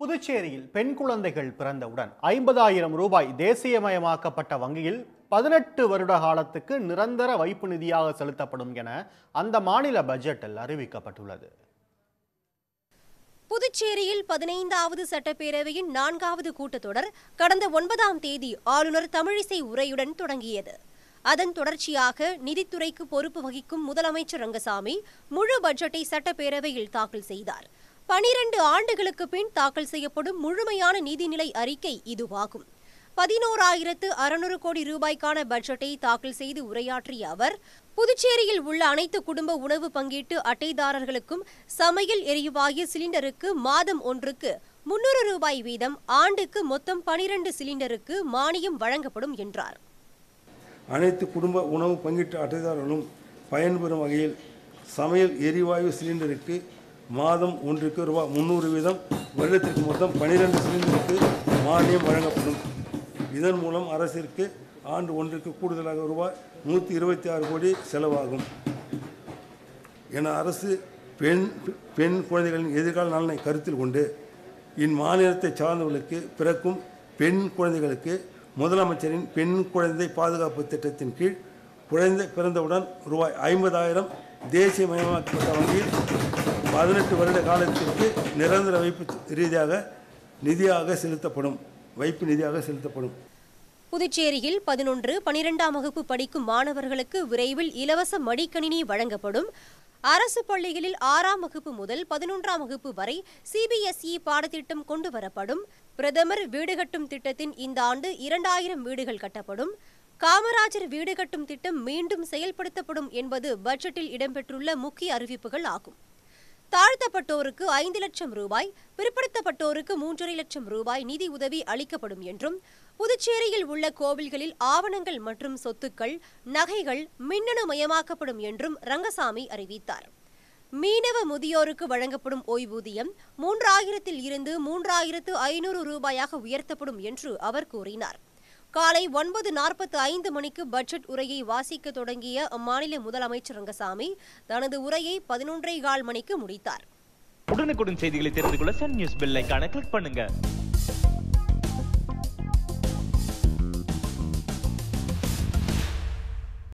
புதுச்சேரியில் பெண் குழந்தைகள் பிறந்தவுடன் ஐம்பதாயிரம் ரூபாய் தேசியமயமாக்கப்பட்ட வங்கியில் பதினெட்டு வருட காலத்துக்கு நிரந்தர வைப்பு நிதியாக செலுத்தப்படும் என அந்த மாநில பட்ஜெட்டில் அறிவிக்கப்பட்டுள்ளது புதுச்சேரியில் பதினைந்தாவது சட்டப்பேரவையின் நான்காவது கூட்டத்தொடர் கடந்த ஒன்பதாம் தேதி ஆளுநர் தமிழிசை உரையுடன் தொடங்கியது அதன் தொடர்ச்சியாக நிதித்துறைக்கு பொறுப்பு வகிக்கும் முதலமைச்சர் ரங்கசாமி முழு பட்ஜெட்டை சட்டப்பேரவையில் தாக்கல் செய்தார் பனிரண்டு ஆண்டுகளுக்கு பின் தாக்கல் செய்யப்படும் முழுமையான நிதிநிலை அறிக்கை இதுவாகும் பதினோராயிரத்து அறுநூறு கோடி ரூபாய்க்கான பட்ஜெட்டை தாக்கல் செய்து உரையாற்றிய அவர் புதுச்சேரியில் உள்ள அனைத்து குடும்ப உணவு பங்கீட்டு அட்டைதாரர்களுக்கும் சமையல் எரிவாயு சிலிண்டருக்கு மாதம் ஒன்றுக்கு முன்னூறு ரூபாய் வீதம் ஆண்டுக்கு மொத்தம் பனிரண்டு சிலிண்டருக்கு மானியம் வழங்கப்படும் என்றார் அனைத்து குடும்ப உணவு பங்கீட்டு அட்டைதாரர்களும் பயன்பெறும் வகையில் சமையல் எரிவாயு சிலிண்டருக்கு மாதம் ஒன்றுக்கு ரூபாய் முந்நூறு வீதம் வருடத்திற்கு மொத்தம் பனிரெண்டு சிலிண்டருக்கு மானியம் வழங்கப்படும் இதன் மூலம் அரசிற்கு ஆண்டு ஒன்றுக்கு கூடுதலாக ரூபாய் நூற்றி இருபத்தி ஆறு கோடி செலவாகும் என அரசு பெண் பெண் குழந்தைகளின் எதிர்கால நலனை கருத்தில் கொண்டு இம்மாநிலத்தை சார்ந்தவர்களுக்கு பிறக்கும் பெண் குழந்தைகளுக்கு முதலமைச்சரின் பெண் குழந்தை பாதுகாப்பு திட்டத்தின் கீழ் குழந்தை பிறந்தவுடன் ரூபாய் ஐம்பதாயிரம் தேசியமயமாக்கப்பட்ட வகையில் பதினெட்டு வருட காலத்திற்கு நிரந்தர வைப்பு ரீதியாக நிதியாக செலுத்தப்படும் வைப்பு நிதியாக செலுத்தப்படும் புதுச்சேரியில் பதினொன்று பனிரெண்டாம் வகுப்பு படிக்கும் மாணவர்களுக்கு விரைவில் இலவச மடிக்கணினி வழங்கப்படும் அரசு பள்ளிகளில் ஆறாம் வகுப்பு முதல் பதினொன்றாம் வகுப்பு வரை சிபிஎஸ்இ பாடத்திட்டம் கொண்டு வரப்படும் பிரதமர் வீடு கட்டும் திட்டத்தின் இந்த ஆண்டு இரண்டாயிரம் வீடுகள் கட்டப்படும் காமராஜர் வீடு கட்டும் திட்டம் மீண்டும் செயல்படுத்தப்படும் என்பது பட்ஜெட்டில் இடம்பெற்றுள்ள முக்கிய அறிவிப்புகள் ஆகும் தாழ்த்தப்பட்டோருக்கு ஐந்து லட்சம் ரூபாய் பிற்படுத்தப்பட்டோருக்கு மூன்றரை லட்சம் ரூபாய் நிதி உதவி அளிக்கப்படும் என்றும் புதுச்சேரியில் உள்ள கோவில்களில் ஆவணங்கள் மற்றும் சொத்துக்கள் நகைகள் மின்னணு மயமாக்கப்படும் என்றும் ரங்கசாமி அறிவித்தார் மீனவ முதியோருக்கு வழங்கப்படும் ஓய்வூதியம் மூன்றாயிரத்தில் இருந்து மூன்றாயிரத்து ஐநூறு ரூபாயாக உயர்த்தப்படும் என்று அவர் கூறினார் காலை ஒன்பது நாற்பத்து ஐந்து மணிக்கு பட்ஜெட் உரையை வாசிக்க தொடங்கிய அம்மாநில முதலமைச்சர் ரங்கசாமி தனது உரையை பதினொன்றே கால் மணிக்கு முடித்தார் உடனுக்குடன் செய்திகளை தெரிந்து கொள்ள சன் நியூஸ் பெல் ஐகானை கிளிக் பண்ணுங்க